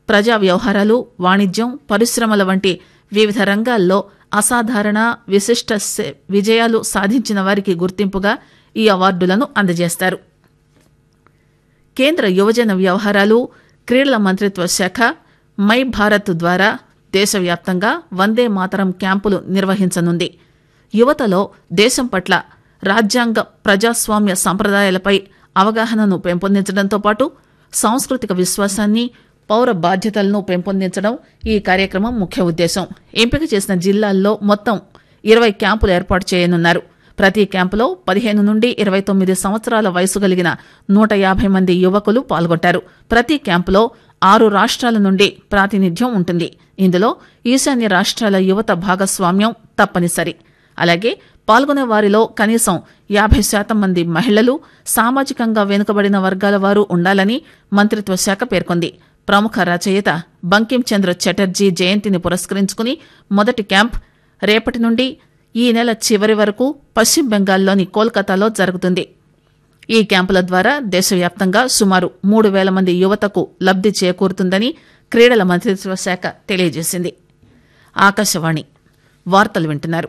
ప్రజా వ్యవహారాలు వాణిజ్యం పరిశ్రమల వంటి వివిధ రంగాల్లో అసాధారణ విశిష్ట సే- విజయాలు సాధించిన వారికి గుర్తింపుగా ఈ అవార్డులను అందజేస్తారు కేంద్ర యువజన వ్యవహారాలు క్రీడల మంత్రిత్వ శాఖ మై భారత్ ద్వారా దేశవ్యాప్తంగా వందే మాతరం క్యాంపులు నిర్వహించనుంది యువతలో దేశం పట్ల రాజ్యాంగ ప్రజాస్వామ్య సంప్రదాయాలపై అవగాహనను పెంపొందించడంతో పాటు సాంస్కృతిక విశ్వాసాన్ని పౌర బాధ్యతలను పెంపొందించడం ఈ కార్యక్రమం ముఖ్య ఉద్దేశం ఎంపిక చేసిన జిల్లాల్లో మొత్తం ఇరవై క్యాంపులు ఏర్పాటు చేయనున్నారు ప్రతి క్యాంపులో పదిహేను నుండి ఇరవై తొమ్మిది సంవత్సరాల వయసు కలిగిన నూట యాభై మంది యువకులు పాల్గొంటారు ప్రతి క్యాంపులో ఆరు రాష్ట్రాల నుండి ప్రాతినిధ్యం ఉంటుంది ఇందులో ఈశాన్య రాష్ట్రాల యువత భాగస్వామ్యం తప్పనిసరి అలాగే పాల్గొనే వారిలో కనీసం యాభై శాతం మంది మహిళలు సామాజికంగా వెనుకబడిన వర్గాల వారు ఉండాలని మంత్రిత్వ శాఖ పేర్కొంది ప్రముఖ రచయిత బంకిం చంద్ర చటర్జీ జయంతిని పురస్కరించుకుని మొదటి క్యాంప్ రేపటి నుండి ఈ నెల చివరి వరకు పశ్చిమ బెంగాల్లోని కోల్కతాలో జరుగుతుంది ఈ క్యాంపుల ద్వారా దేశవ్యాప్తంగా సుమారు మూడు వేల మంది యువతకు లబ్ది చేకూరుతుందని క్రీడల మంత్రిత్వ శాఖ తెలియజేసింది ఆకాశవాణి వార్తలు వింటున్నారు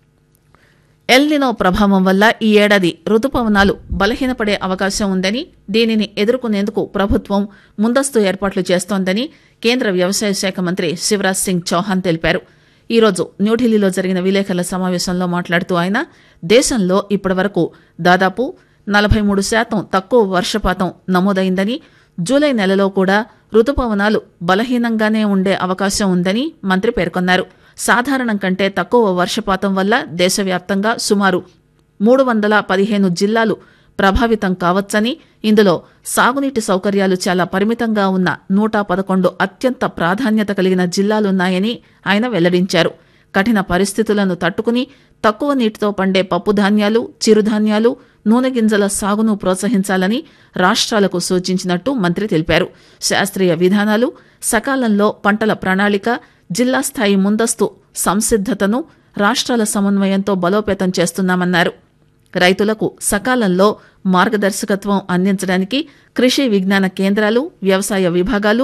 ఎల్నినో ప్రభావం వల్ల ఈ ఏడాది రుతుపవనాలు బలహీనపడే అవకాశం ఉందని దీనిని ఎదుర్కొనేందుకు ప్రభుత్వం ముందస్తు ఏర్పాట్లు చేస్తోందని కేంద్ర వ్యవసాయ శాఖ మంత్రి శివరాజ్ సింగ్ చౌహాన్ తెలిపారు ఈరోజు న్యూఢిల్లీలో జరిగిన విలేకరుల సమావేశంలో మాట్లాడుతూ ఆయన దేశంలో ఇప్పటివరకు దాదాపు నలభై మూడు శాతం తక్కువ వర్షపాతం నమోదైందని జూలై నెలలో కూడా రుతుపవనాలు బలహీనంగానే ఉండే అవకాశం ఉందని మంత్రి పేర్కొన్నారు సాధారణం కంటే తక్కువ వర్షపాతం వల్ల దేశవ్యాప్తంగా సుమారు మూడు వందల పదిహేను జిల్లాలు ప్రభావితం కావచ్చని ఇందులో సాగునీటి సౌకర్యాలు చాలా పరిమితంగా ఉన్న నూట పదకొండు అత్యంత ప్రాధాన్యత కలిగిన జిల్లాలున్నాయని ఆయన వెల్లడించారు కఠిన పరిస్థితులను తట్టుకుని తక్కువ నీటితో పండే పప్పుధాన్యాలు చిరుధాన్యాలు నూనె గింజల సాగును ప్రోత్సహించాలని రాష్ట్రాలకు సూచించినట్టు మంత్రి తెలిపారు శాస్త్రీయ విధానాలు సకాలంలో పంటల ప్రణాళిక జిల్లా స్థాయి ముందస్తు సంసిద్దతను రాష్ట్రాల సమన్వయంతో బలోపేతం చేస్తున్నామన్నారు రైతులకు సకాలంలో మార్గదర్శకత్వం అందించడానికి కృషి విజ్ఞాన కేంద్రాలు వ్యవసాయ విభాగాలు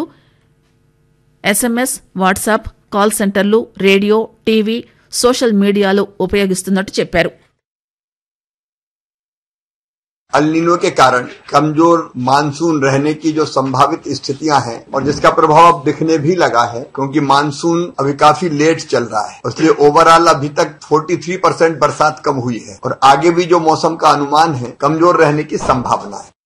ఎస్ఎంఎస్ వాట్సాప్ కాల్ సెంటర్లు రేడియో టీవీ సోషల్ మీడియాలు ఉపయోగిస్తున్నట్టు చెప్పారు अलिनो के कारण कमजोर मानसून रहने की जो संभावित स्थितियां हैं और जिसका प्रभाव अब दिखने भी लगा है क्योंकि मानसून अभी काफी लेट चल रहा है इसलिए ओवरऑल अभी तक 43 परसेंट बरसात कम हुई है और आगे भी जो मौसम का अनुमान है कमजोर रहने की संभावना है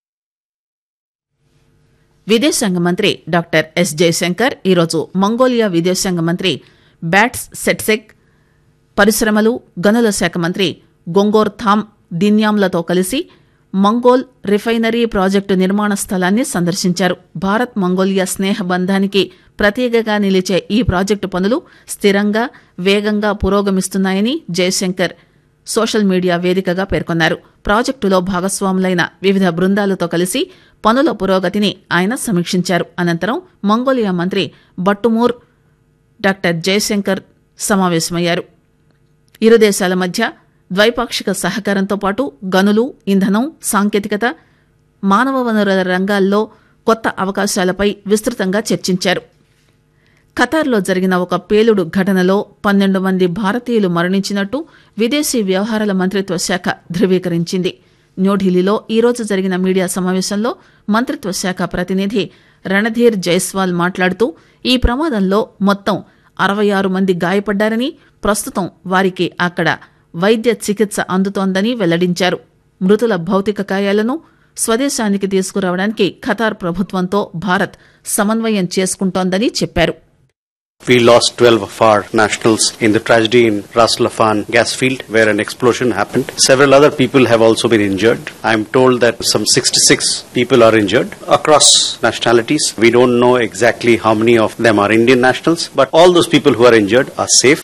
విదేశాంగ మంత్రి డాక్టర్ ఎస్ జయశంకర్ ఈరోజు మంగోలియా విదేశాంగ మంత్రి బ్యాట్స్ సెట్సెక్ పరిశ్రమలు గనుల శాఖ మంత్రి గొంగోర్ థామ్ దిన్యామ్లతో కలిసి మంగోల్ రిఫైనరీ ప్రాజెక్టు నిర్మాణ స్థలాన్ని సందర్శించారు భారత్ మంగోలియా స్నేహ బంధానికి ప్రతీకగా నిలిచే ఈ ప్రాజెక్టు పనులు స్థిరంగా వేగంగా పురోగమిస్తున్నాయని జయశంకర్ సోషల్ మీడియా వేదికగా పేర్కొన్నారు ప్రాజెక్టులో భాగస్వాములైన వివిధ బృందాలతో కలిసి పనుల పురోగతిని ఆయన సమీక్షించారు అనంతరం మంగోలియా మంత్రి బట్టుమూర్ డాక్టర్ జయశంకర్ సమావేశమయ్యారు ఇరు దేశాల మధ్య ద్వైపాక్షిక సహకారంతో పాటు గనులు ఇంధనం సాంకేతికత మానవ వనరుల రంగాల్లో కొత్త అవకాశాలపై విస్తృతంగా చర్చించారు ఖతార్లో జరిగిన ఒక పేలుడు ఘటనలో పన్నెండు మంది భారతీయులు మరణించినట్టు విదేశీ వ్యవహారాల మంత్రిత్వ శాఖ ధృవీకరించింది న్యూఢిల్లీలో ఈరోజు జరిగిన మీడియా సమావేశంలో మంత్రిత్వ శాఖ ప్రతినిధి రణధీర్ జైస్వాల్ మాట్లాడుతూ ఈ ప్రమాదంలో మొత్తం అరవై ఆరు మంది గాయపడ్డారని ప్రస్తుతం వారికి అక్కడ వైద్య చికిత్స అందుతోందని వెల్లడించారు మృతుల భౌతిక కాయాలను స్వదేశానికి తీసుకురావడానికి ఖతార్ ప్రభుత్వంతో భారత్ సమన్వయం చేసుకుంటోందని చెప్పారు We lost 12 of our nationals in the tragedy in Ras Laffan gas field where an explosion happened. Several other people have also been injured. I am told that some 66 people are injured across nationalities. We don't know exactly how many of them are Indian nationals, but all those people who are injured are safe.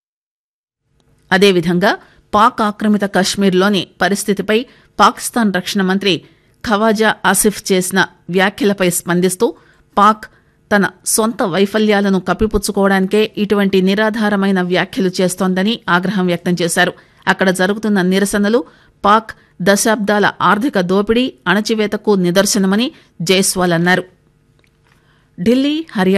అదేవిధంగా పాక్ ఆక్రమిత కశ్మీర్లోని పరిస్థితిపై పాకిస్తాన్ రక్షణ మంత్రి ఖవాజా ఆసిఫ్ చేసిన వ్యాఖ్యలపై స్పందిస్తూ పాక్ తన సొంత వైఫల్యాలను కప్పిపుచ్చుకోవడానికే ఇటువంటి నిరాధారమైన వ్యాఖ్యలు చేస్తోందని ఆగ్రహం వ్యక్తం చేశారు అక్కడ జరుగుతున్న నిరసనలు పాక్ దశాబ్దాల ఆర్థిక దోపిడీ అణచివేతకు నిదర్శనమని జైస్వాల్ అన్నారు ఢిల్లీ హర్యానా